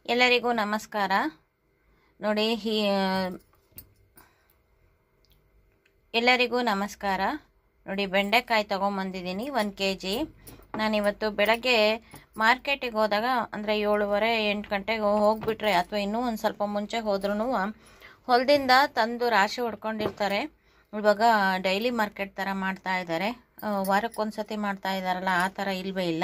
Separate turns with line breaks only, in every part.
ಎಲ್ಲರಿಗೂ ನಮಸ್ಕಾರ ನೋಡಿ ಹೀ ಎಲ್ಲರಿಗೂ ನಮಸ್ಕಾರ ನೋಡಿ ಬೆಂಡೆಕಾಯಿ ತೊಗೊಂಬಂದಿದ್ದೀನಿ ಒಂದು ಕೆ ಜಿ ನಾನಿವತ್ತು ಬೆಳಗ್ಗೆ ಮಾರ್ಕೆಟಿಗೆ ಹೋದಾಗ ಅಂದರೆ ಏಳುವರೆ ಎಂಟು ಗಂಟೆಗೆ ಹೋಗಿಬಿಟ್ರೆ ಅಥವಾ ಇನ್ನೂ ಒಂದು ಸ್ವಲ್ಪ ಮುಂಚೆ ಹೋದ್ರೂ ಹೊಲದಿಂದ ತಂದು ರಾಶಿ ಹೊಡ್ಕೊಂಡಿರ್ತಾರೆ ಇವಾಗ ಡೈಲಿ ಮಾರ್ಕೆಟ್ ಥರ ಮಾಡ್ತಾ ಇದ್ದಾರೆ ವಾರಕ್ಕೊಂದು ಸತಿ ಮಾಡ್ತಾ ಇದ್ದಾರಲ್ಲ ಆ ಥರ ಇಲ್ವೇ ಇಲ್ಲ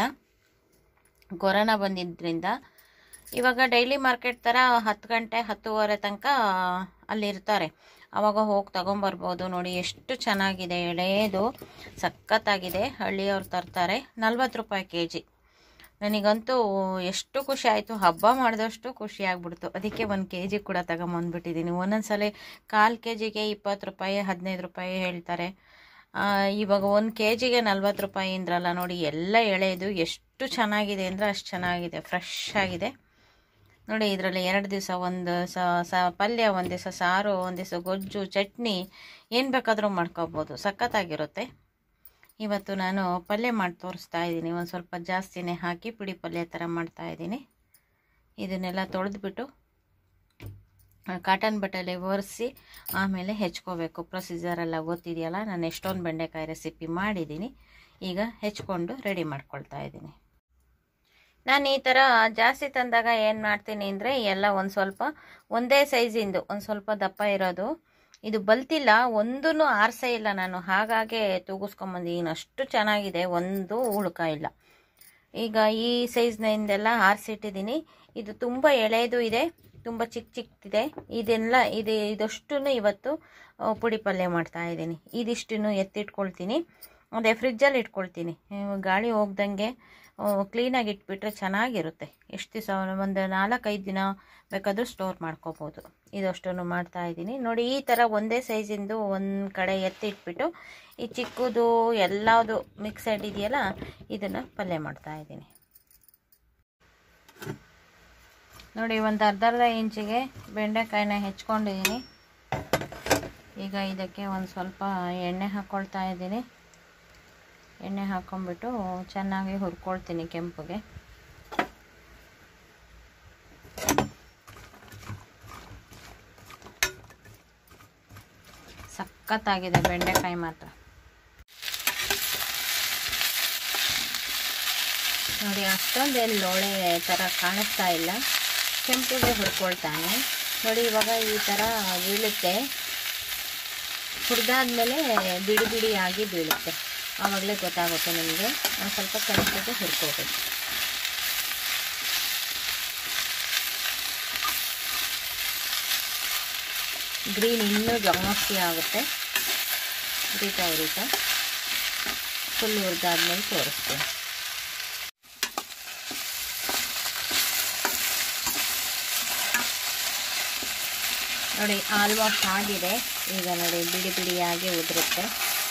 ಕೊರೋನಾ ಬಂದಿದ್ದರಿಂದ ಇವಾಗ ಡೈಲಿ ಮಾರ್ಕೆಟ್ ಥರ ಹತ್ತು ಗಂಟೆ ಹತ್ತುವರೆ ತನಕ ಅಲ್ಲಿರ್ತಾರೆ ಆವಾಗ ಹೋಗಿ ತಗೊಂಬರ್ಬೋದು ನೋಡಿ ಎಷ್ಟು ಚೆನ್ನಾಗಿದೆ ಎಳೆಯದು ಸಖತ್ತಾಗಿದೆ ಹಳ್ಳಿಯವ್ರು ತರ್ತಾರೆ ನಲ್ವತ್ತು ರೂಪಾಯಿ ಕೆ ಜಿ ನನಗಂತೂ ಎಷ್ಟು ಖುಷಿ ಆಯಿತು ಹಬ್ಬ ಮಾಡಿದಷ್ಟು ಖುಷಿ ಆಗ್ಬಿಡ್ತು ಅದಕ್ಕೆ ಒಂದು ಕೆ ಜಿ ಕೂಡ ತಗೊಂಬಂದ್ಬಿಟ್ಟಿದ್ದೀನಿ ಒಂದೊಂದು ಸಲ ಕಾಲು ಕೆ ಜಿಗೆ ಇಪ್ಪತ್ತು ರೂಪಾಯಿ ಹದಿನೈದು ರೂಪಾಯಿ ಹೇಳ್ತಾರೆ ಇವಾಗ ಒಂದು ಕೆ ಜಿಗೆ ನಲ್ವತ್ತು ರೂಪಾಯಿ ಅಂದ್ರಲ್ಲ ನೋಡಿ ಎಲ್ಲ ಎಳೆದು ಎಷ್ಟು ಚೆನ್ನಾಗಿದೆ ಅಂದರೆ ಅಷ್ಟು ಚೆನ್ನಾಗಿದೆ ಫ್ರೆಶ್ ಆಗಿದೆ ನೋಡಿ ಇದರಲ್ಲಿ ಎರಡು ದಿವಸ ಒಂದು ಸ ಪಲ್ಯ ಒಂದು ದಿವಸ ಸಾರು ಒಂದು ದಿವಸ ಗೊಜ್ಜು ಚಟ್ನಿ ಏನು ಬೇಕಾದರೂ ಮಾಡ್ಕೋಬೋದು ಸಖತ್ತಾಗಿರುತ್ತೆ ಇವತ್ತು ನಾನು ಪಲ್ಯ ಮಾಡಿ ತೋರಿಸ್ತಾ ಇದ್ದೀನಿ ಒಂದು ಸ್ವಲ್ಪ ಜಾಸ್ತಿನೇ ಹಾಕಿ ಪುಡಿ ಪಲ್ಯ ಥರ ಮಾಡ್ತಾ ಇದ್ದೀನಿ ಇದನ್ನೆಲ್ಲ ತೊಳೆದ್ಬಿಟ್ಟು ಕಾಟನ್ ಬಟ್ಟೆಯಲ್ಲಿ ಒರೆಸಿ ಆಮೇಲೆ ಹೆಚ್ಕೋಬೇಕು ಪ್ರೊಸೀಜರೆಲ್ಲ ಗೊತ್ತಿದೆಯಲ್ಲ ನಾನು ಎಷ್ಟೊಂದು ಬೆಂಡೆಕಾಯಿ ರೆಸಿಪಿ ಮಾಡಿದ್ದೀನಿ ಈಗ ಹೆಚ್ಕೊಂಡು ರೆಡಿ ಮಾಡ್ಕೊಳ್ತಾ ಇದ್ದೀನಿ ನಾನು ಈ ಥರ ಜಾಸ್ತಿ ತಂದಾಗ ಏನು ಮಾಡ್ತೀನಿ ಅಂದರೆ ಎಲ್ಲ ಒಂದು ಸ್ವಲ್ಪ ಒಂದೇ ಸೈಜಿಂದು ಒಂದು ಸ್ವಲ್ಪ ದಪ್ಪ ಇರೋದು ಇದು ಬಲ್ತಿಲ್ಲ ಒಂದೂ ಆರಿಸೇ ಇಲ್ಲ ನಾನು ಹಾಗಾಗೆ ತೂಗಿಸ್ಕೊಂಬಂದಿದ್ದೀನಿ ಅಷ್ಟು ಚೆನ್ನಾಗಿದೆ ಒಂದು ಉಳ್ಕ ಇಲ್ಲ ಈಗ ಈ ಸೈಜ್ನಿಂದೆಲ್ಲ ಆರಿಸಿಟ್ಟಿದ್ದೀನಿ ಇದು ತುಂಬ ಎಳೆದು ಇದೆ ತುಂಬ ಚಿಕ್ಕ ಚಿಕ್ಕದಿದೆ ಇದೆಲ್ಲ ಇದು ಇದಷ್ಟು ಇವತ್ತು ಪುಡಿ ಪಲ್ಯ ಮಾಡ್ತಾ ಇದ್ದೀನಿ ಇದಿಷ್ಟನ್ನು ಎತ್ತಿಟ್ಕೊಳ್ತೀನಿ ಅದೇ ಫ್ರಿಜ್ಜಲ್ಲಿ ಇಟ್ಕೊಳ್ತೀನಿ ಗಾಳಿ ಹೋಗ್ದಂಗೆ ಕ್ಲೀನಾಗಿ ಇಟ್ಬಿಟ್ರೆ ಚೆನ್ನಾಗಿರುತ್ತೆ ಎಷ್ಟು ದಿವಸ ಒಂದು ನಾಲ್ಕೈದು ದಿನ ಬೇಕಾದರೂ ಸ್ಟೋರ್ ಮಾಡ್ಕೋಬೋದು ಇದಷ್ಟನ್ನು ಮಾಡ್ತಾ ಇದ್ದೀನಿ ನೋಡಿ ಈ ಥರ ಒಂದೇ ಸೈಜಿಂದು ಒಂದು ಕಡೆ ಎತ್ತಿ ಇಟ್ಬಿಟ್ಟು ಈ ಚಿಕ್ಕದು ಎಲ್ಲದು ಮಿಕ್ಸೆಡ್ ಇದೆಯಲ್ಲ ಇದನ್ನು ಪಲ್ಯ ಮಾಡ್ತಾ ಇದ್ದೀನಿ ನೋಡಿ ಒಂದು ಅರ್ಧ ಅರ್ಧ ಇಂಚಿಗೆ ಬೆಂಡೆಕಾಯಿನ ಹೆಚ್ಕೊಂಡಿದ್ದೀನಿ ಈಗ ಇದಕ್ಕೆ ಒಂದು ಸ್ವಲ್ಪ ಎಣ್ಣೆ ಹಾಕ್ಕೊಳ್ತಾ ಇದ್ದೀನಿ ಎಣ್ಣೆ ಹಾಕ್ಕೊಂಬಿಟ್ಟು ಚೆನ್ನಾಗಿ ಹುರ್ಕೊಳ್ತೀನಿ ಕೆಂಪುಗೆ ಸಖತ್ತಾಗಿದೆ ಬೆಂಡೆಕಾಯಿ ಮಾತ್ರ ನೋಡಿ ಅಷ್ಟೊಂದೇನು ಲೋಳೆ ಥರ ಕಾಣಿಸ್ತಾ ಇಲ್ಲ ಕೆಂಪುಗೆ ಹುರ್ಕೊಳ್ತಾನೆ ನೋಡಿ ಇವಾಗ ಈ ಥರ ಬೀಳುತ್ತೆ ಹುರಿದಾದ್ಮೇಲೆ ಬಿಡಿ ಬಿಡಿಯಾಗಿ ಬೀಳುತ್ತೆ ಆವಾಗಲೇ ಗೊತ್ತಾಗುತ್ತೆ ನಿಮಗೆ ಒಂದು ಸ್ವಲ್ಪ ಕೆಂಪಿಗೆ ಹುರ್ಕೋಬೇಕು ಗ್ರೀನ್ ಇನ್ನೂ ಜಾಸ್ತಿ ಆಗುತ್ತೆ ಉರಿತಾ ಉರಿತಾ ಫುಲ್ ಹುರಿದಾದ್ಮೇಲೆ ತೋರಿಸ್ತೀನಿ ನೋಡಿ ಆಲ್ಮೋಸ್ಟ್ ಆಗಿದೆ ಈಗ ನೋಡಿ ಬಿಡಿ ಬಿಡಿಯಾಗಿ ಉದುರುತ್ತೆ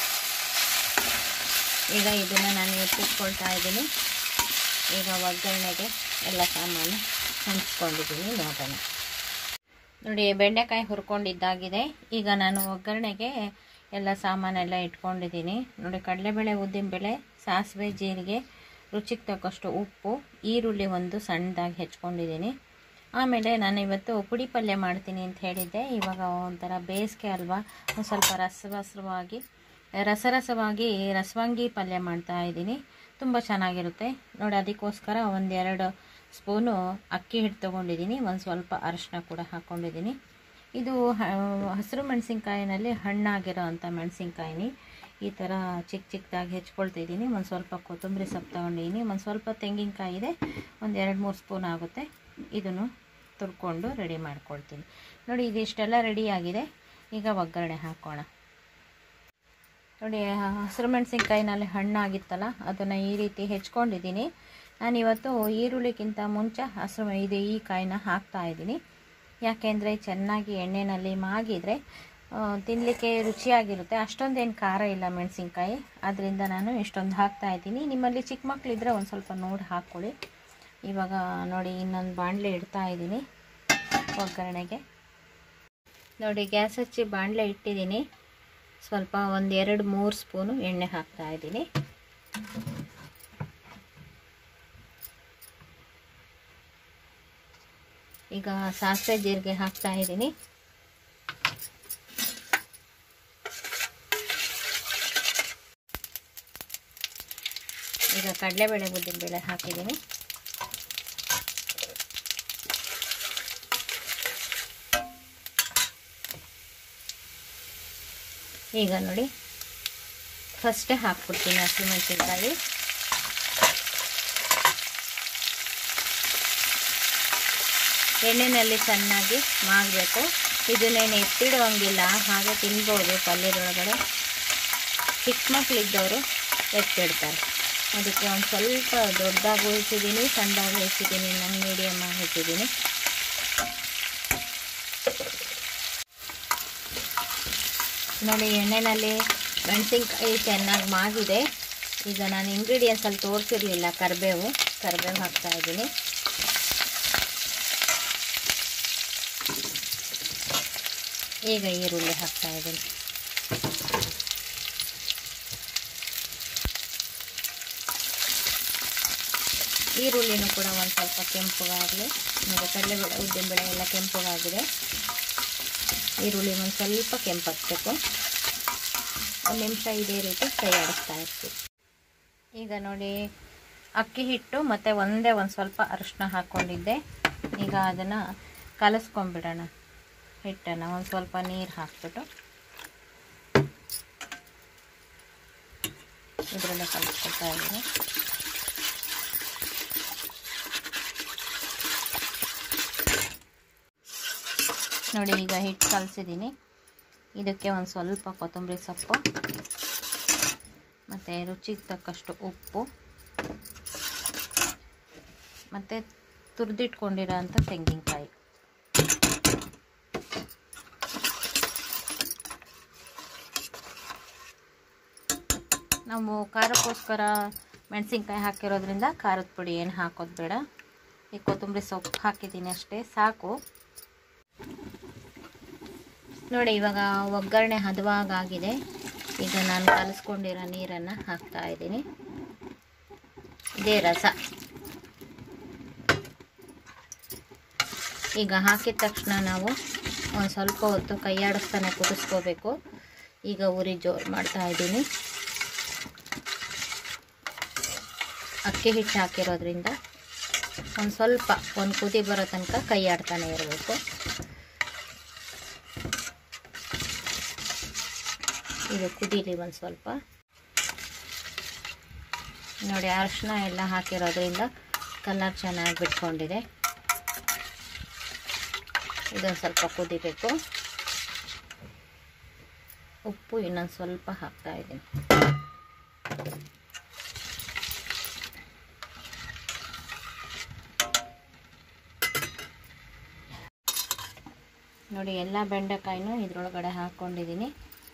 ಈಗ ಇದನ್ನು ನಾನು ಎತ್ತಿಟ್ಕೊಳ್ತಾ ಇದ್ದೀನಿ ಈಗ ಒಗ್ಗರಣೆಗೆ ಎಲ್ಲ ಸಾಮಾನು ಹಂಚ್ಕೊಂಡಿದ್ದೀನಿ ನೋಡೋಣ ನೋಡಿ ಬೆಂಡೆಕಾಯಿ ಹುರ್ಕೊಂಡಿದ್ದಾಗಿದೆ ಈಗ ನಾನು ಒಗ್ಗರಣೆಗೆ ಎಲ್ಲ ಸಾಮಾನೆಲ್ಲ ಇಟ್ಕೊಂಡಿದ್ದೀನಿ ನೋಡಿ ಕಡಲೆಬೇಳೆ ಉದ್ದಿನಬೇಳೆ ಸಾಸಿವೆ ಜೀರಿಗೆ ರುಚಿಗೆ ತಕ್ಕಷ್ಟು ಉಪ್ಪು ಈರುಳ್ಳಿ ಒಂದು ಸಣ್ಣದಾಗಿ ಹೆಚ್ಕೊಂಡಿದ್ದೀನಿ ಆಮೇಲೆ ನಾನು ಇವತ್ತು ಪುಡಿ ಪಲ್ಯ ಮಾಡ್ತೀನಿ ಅಂತ ಹೇಳಿದ್ದೆ ಇವಾಗ ಒಂಥರ ಬೇಸಿಗೆ ಅಲ್ವಾ ಒಂದು ಸ್ವಲ್ಪ ರಸರಸವಾಗಿ ರಸರಸವಾಗಿ ರಸವಂಗಿ ಪಲ್ಯ ಮಾಡ್ತಾ ಇದ್ದೀನಿ ತುಂಬ ಚೆನ್ನಾಗಿರುತ್ತೆ ನೋಡಿ ಅದಕ್ಕೋಸ್ಕರ ಒಂದೆರಡು ಸ್ಪೂನು ಅಕ್ಕಿ ಹಿಟ್ಟು ತೊಗೊಂಡಿದ್ದೀನಿ ಒಂದು ಸ್ವಲ್ಪ ಅರಿಶಿನ ಕೂಡ ಹಾಕ್ಕೊಂಡಿದ್ದೀನಿ ಇದು ಹಸಿರು ಮೆಣಸಿನ್ಕಾಯಿನಲ್ಲಿ ಹಣ್ಣಾಗಿರೋ ಅಂಥ ಮೆಣಸಿನ್ಕಾಯಿನಿ ಈ ಥರ ಚಿಕ್ಕ ಚಿಕ್ಕದಾಗಿ ಹೆಚ್ಕೊಳ್ತಿದ್ದೀನಿ ಒಂದು ಸ್ವಲ್ಪ ಕೊತ್ತಂಬರಿ ಸೊಪ್ಪು ತೊಗೊಂಡಿದ್ದೀನಿ ಒಂದು ಸ್ವಲ್ಪ ತೆಂಗಿನಕಾಯಿ ಇದೆ ಒಂದು ಎರಡು ಮೂರು ಸ್ಪೂನ್ ಆಗುತ್ತೆ ಇದನ್ನು ತುರ್ಕೊಂಡು ರೆಡಿ ಮಾಡ್ಕೊಳ್ತೀನಿ ನೋಡಿ ಇದಿಷ್ಟೆಲ್ಲ ರೆಡಿಯಾಗಿದೆ ಈಗ ಒಗ್ಗರಣೆ ಹಾಕೋಣ ನೋಡಿ ಹಸಿರು ಮೆಣಸಿನ್ಕಾಯಿನಲ್ಲಿ ಹಣ್ಣಾಗಿತ್ತಲ್ಲ ಅದನ್ನು ಈ ರೀತಿ ಹೆಚ್ಕೊಂಡಿದ್ದೀನಿ ನಾನಿವತ್ತು ಈರುಳ್ಳಿಗಿಂತ ಮುಂಚೆ ಹಸಿರು ಇದು ಈ ಕಾಯಿನ ಹಾಕ್ತಾ ಇದ್ದೀನಿ ಯಾಕೆಂದರೆ ಚೆನ್ನಾಗಿ ಎಣ್ಣೆಯಲ್ಲಿ ಮಾಗಿದರೆ ತಿನ್ನಲಿಕ್ಕೆ ರುಚಿಯಾಗಿರುತ್ತೆ ಅಷ್ಟೊಂದೇನು ಖಾರ ಇಲ್ಲ ಮೆಣಸಿನ್ಕಾಯಿ ಅದರಿಂದ ನಾನು ಇಷ್ಟೊಂದು ಹಾಕ್ತಾ ಇದ್ದೀನಿ ನಿಮ್ಮಲ್ಲಿ ಚಿಕ್ಕ ಮಕ್ಕಳಿದ್ರೆ ಒಂದು ಸ್ವಲ್ಪ ನೋಡಿ ಹಾಕ್ಕೊಳ್ಳಿ ಇವಾಗ ನೋಡಿ ಇನ್ನೊಂದು ಬಾಣಲೆ ಇಡ್ತಾ ಇದ್ದೀನಿ ಒಗ್ಗರಣೆಗೆ ನೋಡಿ ಗ್ಯಾಸ್ ಹಚ್ಚಿ ಬಾಣಲೆ ಇಟ್ಟಿದ್ದೀನಿ ಸ್ವಲ್ಪ ಒಂದು ಎರಡು ಮೂರು ಸ್ಪೂನು ಎಣ್ಣೆ ಹಾಕ್ತಾ ಇದ್ದೀನಿ ಈಗ ಸಾಸಿವೆ ಜೀರಿಗೆ ಹಾಕ್ತಾ ಇದ್ದೀನಿ ಈಗ ಕಡಲೆಬೇಳೆ ಉದ್ದಿನಬೇಳೆ ಹಾಕಿದ್ದೀನಿ ಈಗ ನೋಡಿ ಫಸ್ಟೇ ಹಾಕ್ಬಿಡ್ತೀನಿ ಹಸಿಮೆಣಸಿನ್ಕಾಯಿ ಎಣ್ಣೆಯಲ್ಲಿ ಚೆನ್ನಾಗಿ ಮಾಡಬೇಕು ಇದನ್ನೇನು ಎತ್ತಿಡುವಂಗಿಲ್ಲ ಹಾಗೆ ತಿನ್ಬೋದು ಪಲ್ಯದೊಳಗಡೆ ಚಿಕ್ಕ ಮಕ್ಕಳಿದ್ದವರು ಎತ್ತಿಡ್ತಾರೆ ಅದಕ್ಕೆ ಒಂದು ಸ್ವಲ್ಪ ದೊಡ್ಡದಾಗಿ ಹೆಚ್ಚಿದ್ದೀನಿ ಸಣ್ಣದಾಗಿ ಹೆಚ್ಚಿದ್ದೀನಿ ನಾನು ಮೀಡಿಯಮ್ ಆಗಿ ಹೆಚ್ಚಿದ್ದೀನಿ ನೋಡಿ ಎಣ್ಣೆಯಲ್ಲಿ ಮೆಣಸಿನ್ಕಾಯಿ ಚೆನ್ನಾಗಿ ಮಾಗಿದೆ ಈಗ ನಾನು ಇಂಗ್ರೀಡಿಯೆಂಟ್ಸಲ್ಲಿ ತೋರಿಸಿರಲಿಲ್ಲ ಕರಿಬೇವು ಕರಿಬೇವು ಹಾಕ್ತಾ ಇದ್ದೀನಿ ಈಗ ಈರುಳ್ಳಿ ಹಾಕ್ತಾ ಇದ್ದೀನಿ ಈರುಳ್ಳಿನೂ ಕೂಡ ಒಂದು ಸ್ವಲ್ಪ ಕೆಂಪಗಾಗಲಿ ಮತ್ತು ಕಡಲೆಬೇಳೆ ಉದ್ದಿನಬೇಳೆ ಎಲ್ಲ ಕೆಂಪಗಾಗಿದೆ ಈರುಳ್ಳಿ ಒಂದು ಸ್ವಲ್ಪ ಕೆಂಪಾಗಬೇಕು ಒಂದು ನಿಮಿಷ ಇದೇ ರೀತಿ ಫ್ರೈ ಆಡಿಸ್ತಾ ಇರ್ತೀವಿ ಈಗ ನೋಡಿ ಅಕ್ಕಿ ಹಿಟ್ಟು ಮತ್ತು ಒಂದೇ ಒಂದು ಸ್ವಲ್ಪ ಅರಿಶಿನ ಹಾಕ್ಕೊಂಡಿದ್ದೆ ಈಗ ಅದನ್ನು ಕಲಸ್ಕೊಂಡ್ಬಿಡೋಣ ಹಿಟ್ಟನ್ನು ಒಂದು ಸ್ವಲ್ಪ ನೀರು ಹಾಕ್ಬಿಟ್ಟು ಇದರಲ್ಲೇ ಕಲಿಸ್ಕೊಳ್ತಾ ಇದ್ದೀನಿ ನೋಡಿ ಈಗ ಹಿಟ್ಟು ಕಲಸಿದ್ದೀನಿ ಇದಕ್ಕೆ ಒಂದು ಸ್ವಲ್ಪ ಕೊತ್ತಂಬರಿ ಸೊಪ್ಪು ಮತ್ತು ರುಚಿಗೆ ತಕ್ಕಷ್ಟು ಉಪ್ಪು ಮತ್ತು ತುರಿದಿಟ್ಕೊಂಡಿರೋ ಅಂಥ ತೆಂಗಿನಕಾಯಿ ನಾವು ಖಾರಕ್ಕೋಸ್ಕರ ಮೆಣಸಿನ್ಕಾಯಿ ಹಾಕಿರೋದ್ರಿಂದ ಖಾರದ ಪುಡಿ ಏನು ಹಾಕೋದು ಬೇಡ ಈ ಕೊತ್ತಂಬರಿ ಸೊಪ್ಪು ಹಾಕಿದ್ದೀನಿ ಅಷ್ಟೇ ಸಾಕು ನೋಡಿ ಇವಾಗ ಒಗ್ಗರಣೆ ಹದವಾಗಾಗಿದೆ ಈಗ ನಾನು ಕಲಿಸ್ಕೊಂಡಿರೋ ನೀರನ್ನು ಹಾಕ್ತಾ ಇದ್ದೀನಿ ಇದೇ ರಸ ಈಗ ಹಾಕಿದ ತಕ್ಷಣ ನಾವು ಒಂದು ಸ್ವಲ್ಪ ಹೊತ್ತು ಕೈಯಾಡಿಸ್ತಾನೆ ಕುದಿಸ್ಕೋಬೇಕು ಈಗ ಉರಿ ಜೋರು ಮಾಡ್ತಾ ಇದ್ದೀನಿ ಅಕ್ಕಿ ಹಿಟ್ಟು ಹಾಕಿರೋದ್ರಿಂದ ಒಂದು ಸ್ವಲ್ಪ ಒಂದು ಕುದಿ ಬರೋ ತನಕ ಕೈ ಆಡ್ತಾನೆ ಇರಬೇಕು ಇದು ಕುದೀಲಿ ಒಂದು ಸ್ವಲ್ಪ ನೋಡಿ ಅರಿಶಿನ ಎಲ್ಲ ಹಾಕಿರೋದ್ರಿಂದ ಕಲರ್ ಚೆನ್ನಾಗಿ ಬಿಟ್ಕೊಂಡಿದೆ ಇದೊಂದು ಸ್ವಲ್ಪ ಕುದಿಬೇಕು ಉಪ್ಪು ಇನ್ನೊಂದು ಸ್ವಲ್ಪ ಹಾಕ್ತಾ ಇದ್ದೀನಿ ನೋಡಿ ಎಲ್ಲ ಬೆಂಡೆಕಾಯಿನೂ ಇದ್ರೊಳಗಡೆ ಹಾಕ್ಕೊಂಡಿದ್ದೀನಿ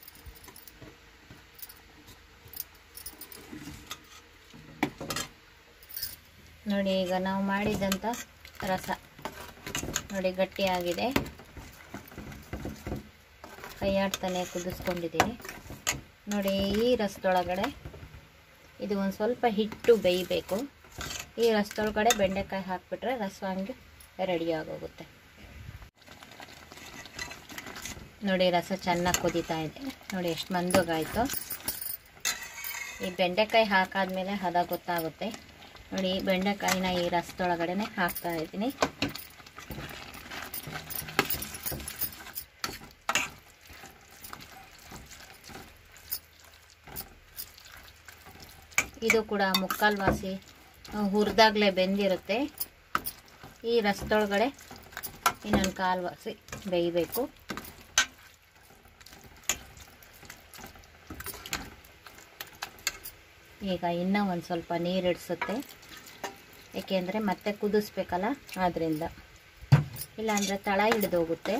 ನೋಡಿ ಈಗ ನಾವು ಮಾಡಿದಂಥ ರಸ ನೋಡಿ ಗಟ್ಟಿಯಾಗಿದೆ ಕೈಯಾಡ್ತಾನೆ ಕುದಿಸ್ಕೊಂಡಿದ್ದೀನಿ ನೋಡಿ ಈ ರಸದೊಳಗಡೆ ಇದು ಒಂದು ಸ್ವಲ್ಪ ಹಿಟ್ಟು ಬೇಯಬೇಕು ಈ ರಸದೊಳಗಡೆ ಬೆಂಡೆಕಾಯಿ ಹಾಕಿಬಿಟ್ರೆ ರಸ ಹಂಗೆ ರೆಡಿ ಆಗೋಗುತ್ತೆ ನೋಡಿ ರಸ ಚೆನ್ನಾಗಿ ಕುದೀತಾ ಇದೆ ನೋಡಿ ಎಷ್ಟು ಮಂದಗಾಯಿತು ಈ ಬೆಂಡೆಕಾಯಿ ಹಾಕಾದ್ಮೇಲೆ ಹದ ಗೊತ್ತಾಗುತ್ತೆ ನೋಡಿ ಬೆಂಡೆಕಾಯಿನ ಈ ರಸದೊಳಗಡೆ ಹಾಕ್ತಾ ಇದ್ದೀನಿ ಇದು ಕೂಡ ಮುಕ್ಕಾಲು ವಾಸಿ ಹುರಿದಾಗಲೇ ಬೆಂದಿರುತ್ತೆ ಈ ರಸದೊಳಗಡೆ ಇನ್ನೊಂದು ಕಾಲು ವಾಸಿ ಬೇಯಬೇಕು ಈಗ ಇನ್ನೂ ಒಂದು ಸ್ವಲ್ಪ ನೀರು ಇಡಿಸುತ್ತೆ ಏಕೆಂದರೆ ಮತ್ತೆ ಕುದಿಸ್ಬೇಕಲ್ಲ ಆದ್ದರಿಂದ ಇಲ್ಲಾಂದರೆ ತಳ ಹಿಡಿದೋಗುತ್ತೆ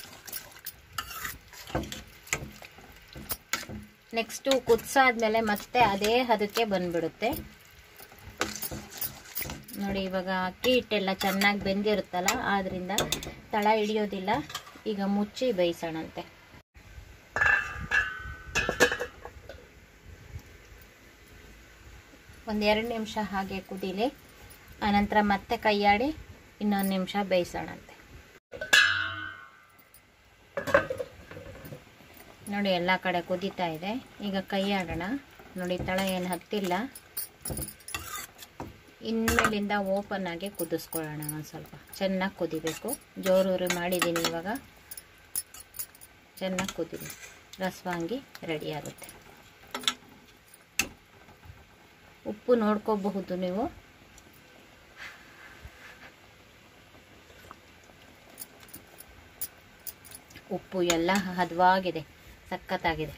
ನೆಕ್ಸ್ಟು ಕುದಿಸಾದ್ಮೇಲೆ ಮತ್ತೆ ಅದೇ ಹದಕ್ಕೆ ಬಂದ್ಬಿಡುತ್ತೆ ನೋಡಿ ಇವಾಗ ಅಕ್ಕಿ ಹಿಟ್ಟೆಲ್ಲ ಚೆನ್ನಾಗಿ ಬೆಂದಿರುತ್ತಲ್ಲ ಆದ್ದರಿಂದ ತಳ ಹಿಡಿಯೋದಿಲ್ಲ ಈಗ ಮುಚ್ಚಿ ಬೇಯಿಸೋಣಂತೆ ಒಂದು ಎರಡು ನಿಮಿಷ ಹಾಗೆ ಕುದೀಲಿ ಆನಂತರ ಮತ್ತೆ ಕೈಯಾಡಿ ಇನ್ನೊಂದು ನಿಮಿಷ ಬೇಯಿಸೋಣಂತೆ ನೋಡಿ ಎಲ್ಲ ಕಡೆ ಕುದೀತಾ ಇದೆ ಈಗ ಕೈ ಆಡೋಣ ನೋಡಿ ತಳ ಏನು ಹತ್ತಿಲ್ಲ ಇನ್ಮೇಲಿಂದ ಓಪನ್ ಆಗಿ ಕುದಿಸ್ಕೊಳ್ಳೋಣ ಒಂದು ಸ್ವಲ್ಪ ಚೆನ್ನಾಗಿ ಕುದಿಬೇಕು ಜೋರೂರಿ ಮಾಡಿದ್ದೀನಿ ಇವಾಗ ಚೆನ್ನಾಗಿ ಕುದಿಲಿ ರಸವಾಂಗಿ ರೆಡಿ ಆಗುತ್ತೆ ಉಪ್ಪು ನೋಡ್ಕೋಬಹುದು ನೀವು ಉಪ್ಪು ಎಲ್ಲ ಹದವಾಗಿದೆ ಸಖತ್ತಾಗಿದೆ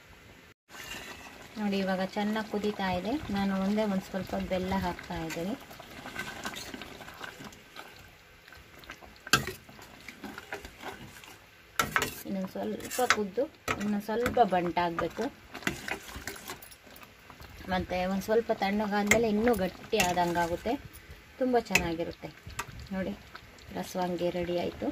ನೋಡಿ ಇವಾಗ ಚೆನ್ನಾಗಿ ಕುದೀತಾ ಇದೆ ನಾನು ಒಂದೇ ಒಂದು ಸ್ವಲ್ಪ ಬೆಲ್ಲ ಹಾಕ್ತಾ ಇದ್ದೀನಿ ಇನ್ನೊಂದು ಸ್ವಲ್ಪ ಕುದ್ದು ಇನ್ನೊಂದು ಸ್ವಲ್ಪ ಬಂಟಾಗಬೇಕು ಮತ್ತು ಒಂದು ಸ್ವಲ್ಪ ತಣ್ಣಗಾದ್ಮೇಲೆ ಇನ್ನೂ ಗಟ್ಟಿ ಆದಂಗೆ ಆಗುತ್ತೆ ತುಂಬ ಚೆನ್ನಾಗಿರುತ್ತೆ ನೋಡಿ ರಸವಾಂಗಿ ರೆಡಿ ಆಯಿತು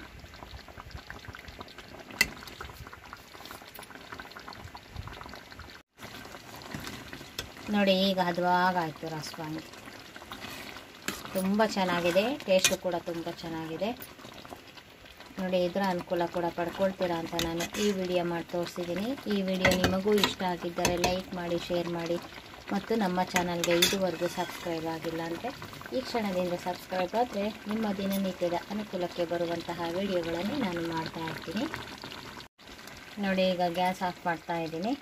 ನೋಡಿ ಈಗ ಹದವಾಗಾಯಿತು ರಸವಾಂಗಿ ತುಂಬ ಚೆನ್ನಾಗಿದೆ ಟೇಸ್ಟು ಕೂಡ ತುಂಬ ಚೆನ್ನಾಗಿದೆ ನೋಡಿ ಇದರ ಅನುಕೂಲ ಕೂಡ ಪಡ್ಕೊಳ್ತೀರಾ ಅಂತ ನಾನು ಈ ವಿಡಿಯೋ ಮಾಡಿ ತೋರಿಸಿದ್ದೀನಿ ಈ ವಿಡಿಯೋ ನಿಮಗೂ ಇಷ್ಟ ಆಗಿದ್ದರೆ ಲೈಕ್ ಮಾಡಿ ಶೇರ್ ಮಾಡಿ ಮತ್ತು ನಮ್ಮ ಚಾನಲ್ಗೆ ಇದುವರೆಗೂ ಸಬ್ಸ್ಕ್ರೈಬ್ ಆಗಿಲ್ಲ ಅಂದರೆ ಈ ಕ್ಷಣದಿಂದ ಸಬ್ಸ್ಕ್ರೈಬ್ ಆದರೆ ನಿಮ್ಮ ದಿನನಿತ್ಯದ ಅನುಕೂಲಕ್ಕೆ ಬರುವಂತಹ ವಿಡಿಯೋಗಳನ್ನು ನಾನು ಮಾಡ್ತಾ ಇರ್ತೀನಿ ನೋಡಿ ಈಗ ಗ್ಯಾಸ್ ಆಫ್ ಮಾಡ್ತಾ ಇದ್ದೀನಿ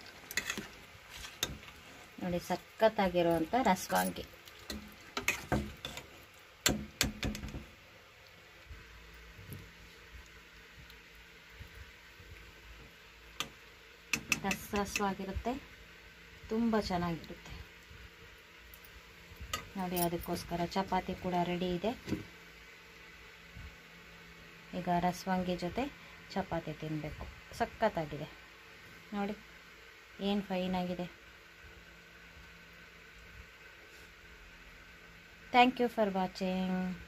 ನೋಡಿ ಸಖತ್ತಾಗಿರುವಂಥ ರಸವಾಂಗಿ ರಸ ರಸವಾಗಿರುತ್ತೆ ತುಂಬ ಚೆನ್ನಾಗಿರುತ್ತೆ ನೋಡಿ ಅದಕ್ಕೋಸ್ಕರ ಚಪಾತಿ ಕೂಡ ರೆಡಿ ಇದೆ ಈಗ ರಸವಾಂಗಿ ಜೊತೆ ಚಪಾತಿ ತಿನ್ನಬೇಕು ಸಖತ್ತಾಗಿದೆ ನೋಡಿ ಏನು ಫೈನಾಗಿದೆ ಥ್ಯಾಂಕ್ ಯು ಫಾರ್ ವಾಚಿಂಗ್